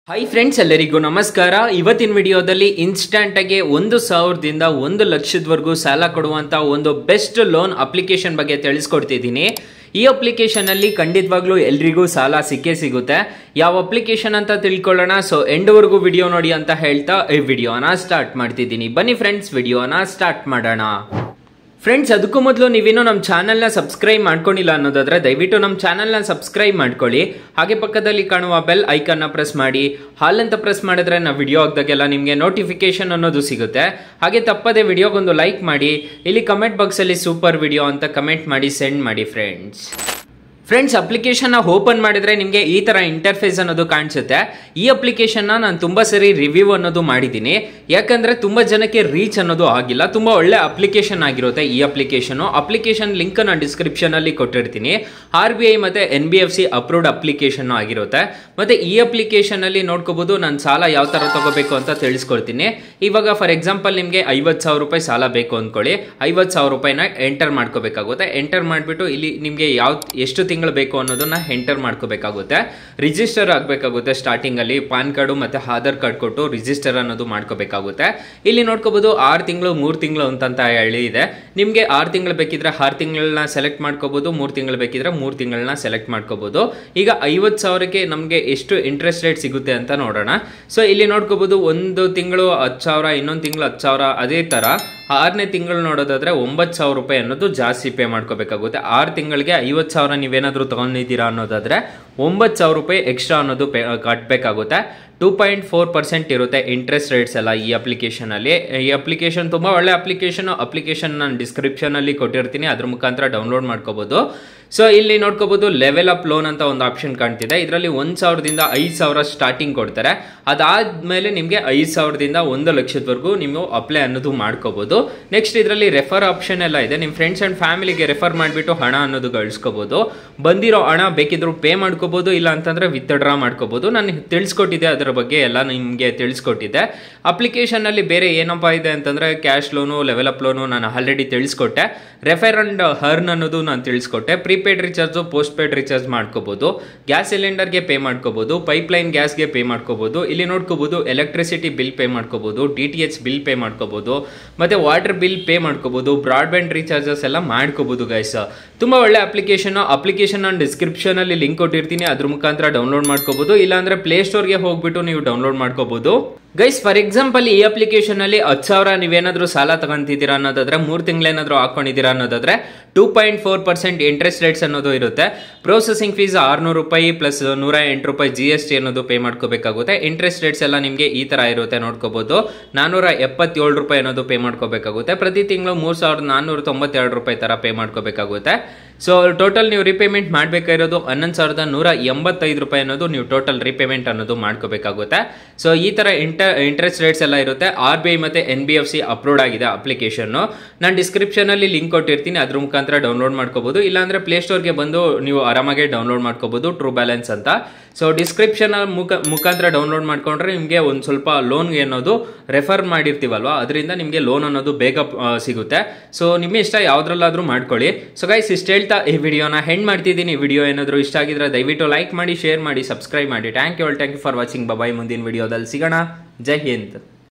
hi friends ಎಲ್ಲರಿಗೂ ನಮಸ್ಕಾರ ಇವತ್ತಿನ ವಿಡಿಯೋದಲ್ಲಿ ಇನ್ಸ್ಟಂಟ್ ಆಗಿ ಒಂದು ಸಾವಿರದಿಂದ ಒಂದು ಲಕ್ಷದವರೆಗೂ ಸಾಲ ಕೊಡುವಂತ ಒಂದು ಬೆಸ್ಟ್ ಲೋನ್ ಅಪ್ಲಿಕೇಶನ್ ಬಗ್ಗೆ ತಿಳಿಸ್ಕೊಡ್ತಿದ್ದೀನಿ ಈ ಅಪ್ಲಿಕೇಶನ್ ಅಲ್ಲಿ ಖಂಡಿತವಾಗ್ಲೂ ಎಲ್ರಿಗೂ ಸಾಲ ಸಿಕ್ಕೇ ಸಿಗುತ್ತೆ ಯಾವ ಅಪ್ಲಿಕೇಶನ್ ಅಂತ ತಿಳ್ಕೊಳ್ಳೋಣ ಸೊ ಎಂಡ್ವರೆಗೂ ವಿಡಿಯೋ ನೋಡಿ ಅಂತ ಹೇಳ್ತಾ ಈ ವಿಡಿಯೋನ ಸ್ಟಾರ್ಟ್ ಮಾಡ್ತಿದ್ದೀನಿ ಬನ್ನಿ ಫ್ರೆಂಡ್ಸ್ ವಿಡಿಯೋನ ಸ್ಟಾರ್ಟ್ ಮಾಡೋಣ ಫ್ರೆಂಡ್ಸ್ ಅದಕ್ಕೂ ಮೊದಲು ನೀವೇನೋ ನಮ್ಮ ಚಾನಲ್ನ ಸಬ್ಸ್ಕ್ರೈಬ್ ಮಾಡ್ಕೊಂಡಿಲ್ಲ ಅನ್ನೋದಾದ್ರೆ ದಯವಿಟ್ಟು ನಮ್ಮ ಚಾನಲ್ನ ಸಬ್ಸ್ಕ್ರೈಬ್ ಮಾಡ್ಕೊಳ್ಳಿ ಹಾಗೆ ಪಕ್ಕದಲ್ಲಿ ಕಾಣುವ ಬೆಲ್ ಐಕನ್ನ ಪ್ರೆಸ್ ಮಾಡಿ ಹಾಲ್ ಅಂತ ಪ್ರೆಸ್ ಮಾಡಿದ್ರೆ ನಾವು ವಿಡಿಯೋ ಹಾಕ್ದಾಗೆಲ್ಲ ನಿಮಗೆ ನೋಟಿಫಿಕೇಶನ್ ಅನ್ನೋದು ಸಿಗುತ್ತೆ ಹಾಗೆ ತಪ್ಪದೆ ವಿಡಿಯೋಗೊಂದು ಲೈಕ್ ಮಾಡಿ ಇಲ್ಲಿ ಕಮೆಂಟ್ ಬಾಕ್ಸಲ್ಲಿ ಸೂಪರ್ ವಿಡಿಯೋ ಅಂತ ಕಮೆಂಟ್ ಮಾಡಿ ಸೆಂಡ್ ಮಾಡಿ ಫ್ರೆಂಡ್ಸ್ ಫ್ರೆಂಡ್ಸ್ ಅಪ್ಲಿಕೇಶನ್ನ ಓಪನ್ ಮಾಡಿದ್ರೆ ನಿಮಗೆ ಈ ಥರ ಇಂಟರ್ಫೇಸ್ ಅನ್ನೋದು ಕಾಣಿಸುತ್ತೆ ಈ ಅಪ್ಲಿಕೇಶನ್ನ ನಾನು ತುಂಬ ಸರಿ ರಿವ್ಯೂ ಅನ್ನೋದು ಮಾಡಿದ್ದೀನಿ ಯಾಕಂದರೆ ತುಂಬ ಜನಕ್ಕೆ ರೀಚ್ ಅನ್ನೋದು ಆಗಿಲ್ಲ ತುಂಬ ಒಳ್ಳೆ ಅಪ್ಲಿಕೇಶನ್ ಆಗಿರುತ್ತೆ ಈ ಅಪ್ಲಿಕೇಶನು ಅಪ್ಲಿಕೇಶನ್ ಲಿಂಕ್ ನಾನು ಡಿಸ್ಕ್ರಿಪ್ಷನಲ್ಲಿ ಕೊಟ್ಟಿರ್ತೀನಿ ಆರ್ ಬಿ ಐ ಮತ್ತು N B F C approved application ಆಗಿರುತ್ತೆ ಮತ್ತು ಈ ಅಪ್ಲಿಕೇಶನಲ್ಲಿ ನೋಡ್ಕೋಬೋದು ನಾನು ಸಾಲ ಯಾವ ಥರ ತಗೋಬೇಕು ಅಂತ ತಿಳಿಸ್ಕೊಡ್ತೀನಿ ಇವಾಗ ಫಾರ್ ಎಕ್ಸಾಂಪಲ್ ನಿಮಗೆ ಐವತ್ತು ಸಾವಿರ ರೂಪಾಯಿ ಸಾಲ ಬೇಕು ಅಂದ್ಕೊಳ್ಳಿ ಐವತ್ತು ಸಾವಿರ ರೂಪಾಯಿನ ಎಂಟರ್ ಮಾಡ್ಕೋಬೇಕಾಗುತ್ತೆ ಎಂಟರ್ ಮಾಡಿಬಿಟ್ಟು ಇಲ್ಲಿ ನಿಮಗೆ ಯಾವ ಎಷ್ಟು ತಿಂಗಳು ಬೇಕು ಅನ್ನೋದನ್ನ ಎಂಟರ್ ಮಾಡ್ಕೋಬೇಕಾಗುತ್ತೆ ರಿಜಿಸ್ಟರ್ ಆಗಬೇಕಾಗುತ್ತೆ ಸ್ಟಾರ್ಟಿಂಗಲ್ಲಿ ಪಾನ್ ಕಾರ್ಡು ಮತ್ತು ಆಧಾರ್ ಕಾರ್ಡ್ ಕೊಟ್ಟು ರಿಜಿಸ್ಟರ್ ಅನ್ನೋದು ಮಾಡ್ಕೋಬೇಕಾಗುತ್ತೆ ಇಲ್ಲಿ ನೋಡ್ಕೋಬೋದು ಆರು ತಿಂಗಳು ಮೂರು ತಿಂಗಳು ಅಂತಂತ ಹೇಳಿ ಇದೆ ನಿಮಗೆ ಆರು ತಿಂಗಳು ಬೇಕಿದ್ರೆ ಆರು ತಿಂಗಳನ್ನ ಸೆಲೆಕ್ಟ್ ಮಾಡ್ಕೋಬೋದು ಮೂರು ತಿಂಗಳು ಬೇಕಿದ್ರೆ ಮೂರು ತಿಂಗಳನ್ನ ಸೆಲೆಕ್ಟ್ ಮಾಡ್ಕೋಬೋದು ಈಗ ಐವತ್ತು ಸಾವಿರಕ್ಕೆ ನಮಗೆ ಎಷ್ಟು ಇಂಟ್ರೆಸ್ಟ್ ರೇಟ್ ಸಿಗುತ್ತೆ ಅಂತ ನೋಡೋಣ ಸೊ ಇಲ್ಲಿ ನೋಡ್ಕೋಬೋದು ಒಂದು ತಿಂಗಳು ಹತ್ತು ಸಾವಿರ ಇನ್ನೊಂದು ತಿಂಗಳು ಹತ್ತು ಸಾವಿರ ಅದೇ ಥರ ಆರನೇ ತಿಂಗಳು ನೋಡೋದಾದ್ರೆ ಒಂಬತ್ತು ಸಾವಿರ ರೂಪಾಯಿ ಅನ್ನೋದು ಜಾಸ್ತಿ ಪೇ ಮಾಡ್ಕೋಬೇಕಾಗುತ್ತೆ ಆರು ತಿಂಗಳಿಗೆ ಐವತ್ತು ಸಾವಿರ ನೀವೇನಾದರೂ ತೊಗೊಂಡಿದ್ದೀರಾ ಅನ್ನೋದಾದ್ರೆ ಒಂಬತ್ತು ಸಾವಿರ ರೂಪಾಯಿ ಎಕ್ಸ್ಟ್ರಾ ಅನ್ನೋದು ಪೇ ಕಟ್ಟಬೇಕಾಗುತ್ತೆ ಟೂ ಪಾಯಿಂಟ್ ಫೋರ್ ಪರ್ಸೆಂಟ್ ಇರುತ್ತೆ ಇಂಟ್ರೆಸ್ಟ್ ರೇಟ್ಸ್ ಎಲ್ಲ ಈ ಅಪ್ಲಿಕೇಶನಲ್ಲಿ ಈ ಅಪ್ಲಿಕೇಶನ್ ತುಂಬ ಒಳ್ಳೆ ಅಪ್ಲಿಕೇಶನ್ ಅಪ್ಲಿಕೇಶನ್ ನಾನು ಡಿಸ್ಕ್ರಿಪ್ಷನಲ್ಲಿ ಕೊಟ್ಟಿರ್ತೀನಿ ಅದ್ರ ಮುಖಾಂತರ ಡೌನ್ಲೋಡ್ ಮಾಡ್ಕೋಬೋದು ಸೊ ಇಲ್ಲಿ ನೋಡ್ಕೋಬೋದು ಲೆವೆಲ್ ಅಪ್ ಲೋನ್ ಅಂತ ಒಂದು ಆಪ್ಷನ್ ಕಾಣ್ತಿದೆ ಇದರಲ್ಲಿ ಒಂದು ಸಾವಿರದಿಂದ ಐದು ಸಾವಿರ ಸ್ಟಾರ್ಟಿಂಗ್ ಕೊಡ್ತಾರೆ ಅದಾದಮೇಲೆ ನಿಮಗೆ ಐದು ಸಾವಿರದಿಂದ ಒಂದು ಲಕ್ಷದವರೆಗೂ ನೀವು ಅಪ್ಲೈ ಅನ್ನೋದು ಮಾಡ್ಕೋಬೋದು ನೆಕ್ಸ್ಟ್ ಇದರಲ್ಲಿ ರೆಫರ್ ಆಪ್ಷನ್ ಎಲ್ಲ ಇದೆ ನಿಮ್ಮ ಫ್ರೆಂಡ್ಸ್ ಆ್ಯಂಡ್ ಫ್ಯಾಮಿಲಿಗೆ ರೆಫರ್ ಮಾಡಿಬಿಟ್ಟು ಹಣ ಅನ್ನೋದು ಗಳಿಸ್ಕೋಬೋದು ಬಂದಿರೋ ಹಣ ಬೇಕಿದ್ರು ಪೇ ಮಾಡ್ಕೋಬೋದು ಇಲ್ಲ ಅಂತಂದರೆ ವಿತ್ಡ್ರಾ ಮಾಡ್ಕೋಬೋದು ನಾನು ತಿಳಿಸ್ಕೊಟ್ಟಿದ್ದೆ ಅದರ ಬಗ್ಗೆ ಎಲ್ಲ ನಿಮಗೆ ತಿಳಿಸ್ಕೊಟ್ಟಿದ್ದೆ ಅಪ್ಲಿಕೇಶನಲ್ಲಿ ಬೇರೆ ಏನಪ್ಪ ಇದೆ ಅಂತಂದರೆ cash loan level up loan ನಾನು ಆಲ್ರೆಡಿ ತಿಳಿಸ್ಕೊಟ್ಟೆ ರೆಫರ್ ಅಂಡ್ ಹರ್ನ್ ಅನ್ನೋದು ನಾನು ತಿಳಿಸ್ಕೊಟ್ಟೆ prepaid recharge postpaid recharge ಮಾಡ್ಕೋಬೋದು ಗ್ಯಾಸ್ ಸಿಲಿಂಡರ್ಗೆ ಪೇ ಮಾಡ್ಕೋಬೋದು ಪೈಪ್ಲೈನ್ ಗ್ಯಾಸ್ಗೆ ಪೇ ಮಾಡ್ಕೋಬೋದು ಇಲ್ಲಿ ನೋಡ್ಕೋಬೋದು ಎಲೆಕ್ಟ್ರಿಸಿಟಿ ಬಿಲ್ ಪೇ ಮಾಡ್ಕೋಬೋದು D T H bill pay ಮಾಡ್ಕೋಬೋದು ಮತ್ತು ವಾಟರ್ ಬಿಲ್ ಪೇ ಮಾಡ್ಕೋಬೋದು ಬ್ರಾಡ್ಬ್ಯಾಂಡ್ ರೀಚಾರ್ಜಸ್ ಎಲ್ಲ ಮಾಡ್ಕೋಬೋದು ಗೈಸ್ ತುಂಬ ಒಳ್ಳೆ ಅಪ್ಲಿಕೇಶನ್ ಅಪ್ಲಿಕೇಶನ್ ನಾನು ಡಿಸ್ಕ್ರಿಪ್ಷನಲ್ಲಿ ಲಿಂಕ್ ಕೊಟ್ಟಿರ್ತೀನಿ ಅದ್ರ ಮುಖಾಂತರ ಡೌನ್ಲೋಡ್ ಮಾಡ್ಕೋಬೋದು ಇಲ್ಲಾಂದರೆ ಪ್ಲೇಸ್ಟೋರ್ಗೆ ಹೋಗ್ಬಿಟ್ಟು ನೀವು ಡೌನ್ಲೋಡ್ ಮಾಡ್ಕೋಬೋದು ಗೈಸ್ ಫಾರ್ ಎಕ್ಸಾಂಪಲ್ ಈ ಅಪ್ಲಿಕೇಶನ್ ಅಲ್ಲಿ ಹತ್ತು ಸಾವಿರ ನೀವೇನಾದ್ರೂ ಸಾಲ ತಗೊಂತಿದ್ದೀರಾ ಅನ್ನೋದಾದ್ರೆ ಮೂರು ತಿಂಗಳೇನಾದ್ರೂ ಹಾಕೊಂಡಿದ್ದೀರಾ ಅನ್ನೋದಾದ್ರೆ two point four percent interest rates ಅನ್ನೋದು ಇರುತ್ತೆ ಪ್ರೊಸೆಸಿಂಗ್ ಫೀಸ್ ಆರ್ನೂರು ರೂಪಾಯಿ ಪ್ಲಸ್ ನೂರ ಎಂಟು ರೂಪಾಯಿ ಜಿ ಎಸ್ ಟಿ ಅನ್ನೋದು ಪೇ ಮಾಡ್ಕೋಬೇಕಾಗುತ್ತೆ ಇಂಟ್ರೆಸ್ಟ್ ರೇಟ್ಸ್ ಎಲ್ಲ ನಿಮಗೆ ಈ ಥರ ಇರುತ್ತೆ ನೋಡ್ಕೋಬೋದು ನಾನ್ನೂರ ಎಪ್ಪತ್ತೇಳು ರೂಪಾಯಿ ಅನ್ನೋದು ಪೇ ಮಾಡ್ಕೋಬೇಕಾಗುತ್ತೆ ಪ್ರತಿ ತಿಂಗಳು ಮೂರು ಸಾವಿರದ ನಾನ್ನೂರ ತೊಂಬತ್ತೆರಡು ರೂಪಾಯಿ ಥರ ಪೇ ಮಾಡ್ಕೋಬೇಕಾಗುತ್ತೆ ಸೊ ಟೋಟಲ್ ನೀವು ರಿಪೇಮೆಂಟ್ ಮಾಡಬೇಕಾಗಿರೋದು ಹನ್ನೊಂದು ಸಾವಿರದ ನೂರ ಎಂಬತ್ತೈದು ರೂಪಾಯಿ ಅನ್ನೋದು ನೀವು ಟೋಟಲ್ ರಿಪೇಮೆಂಟ್ ಅನ್ನೋದು ಮಾಡ್ಕೋಬೇಕಾಗುತ್ತೆ ಸೊ ಈ ಥರ ಇಂಟ ಇಂಟ್ರೆಸ್ಟ್ ರೇಟ್ಸ್ ಎಲ್ಲ ಇರುತ್ತೆ ಆರ್ ಬಿ ಐ ಮತ್ತು N B F C upload ಆಗಿದೆ ಅಪ್ಲಿಕೇಶನ್ನು ನಾನು ಡಿಸ್ಕ್ರಿಪ್ಷನಲ್ಲಿ ಲಿಂಕ್ ಕೊಟ್ಟಿರ್ತೀನಿ ಅದ್ರ ಮುಖಾಂತರ ಡೌನ್ಲೋಡ್ ಮಾಡ್ಕೋಬೋದು ಇಲ್ಲಾಂದರೆ ಪ್ಲೇಸ್ಟೋರ್ಗೆ ಬಂದು ನೀವು ಆರಾಮಾಗಿ ಡೌನ್ಲೋಡ್ ಮಾಡ್ಕೋಬೋದು ಟ್ರೂ ಬ್ಯಾಲೆನ್ಸ್ ಅಂತ ಸೊ ಡಿಸ್ಕ್ರಿಪ್ಷನ್ ಮುಖ ಮುಖಾಂತರ ಡೌನ್ಲೋಡ್ ಮಾಡ್ಕೊಂಡ್ರೆ ನಿಮಗೆ ಒಂದು ಸ್ವಲ್ಪ ಲೋನ್ಗೆ ಅನ್ನೋದು ರೆಫರ್ ಮಾಡಿರ್ತೀವಲ್ವ ಅದರಿಂದ ನಿಮಗೆ ಲೋನ್ ಅನ್ನೋದು ಬೇಗ ಸಿಗುತ್ತೆ ಸೊ ನಿಮ್ಮ ಇಷ್ಟ ಯಾವುದ್ರಲ್ಲಾದರೂ ಮಾಡ್ಕೊಳ್ಳಿ ಸೊ ಗೈಸ್ ಇಷ್ಟು ಹೇಳ್ತಾ ಈ ವಿಡಿಯೋನ ಹೆಂಡ್ ಮಾಡ್ತಿದ್ದೀನಿ ಈ ವಿಡಿಯೋ ಏನಾದರೂ ಇಷ್ಟ ಆಗಿದ್ರೆ ದಯವಿಟ್ಟು ಲೈಕ್ ಮಾಡಿ ಶೇರ್ ಮಾಡಿ ಸಬ್ಸ್ಕ್ರೈಬ್ ಮಾಡಿ thank you all thank you for watching bye ಮುಂದಿನ ವಿಡಿಯೋದಲ್ಲಿ ಸಿಗೋಣ ಜೈ ಹಿಂದ್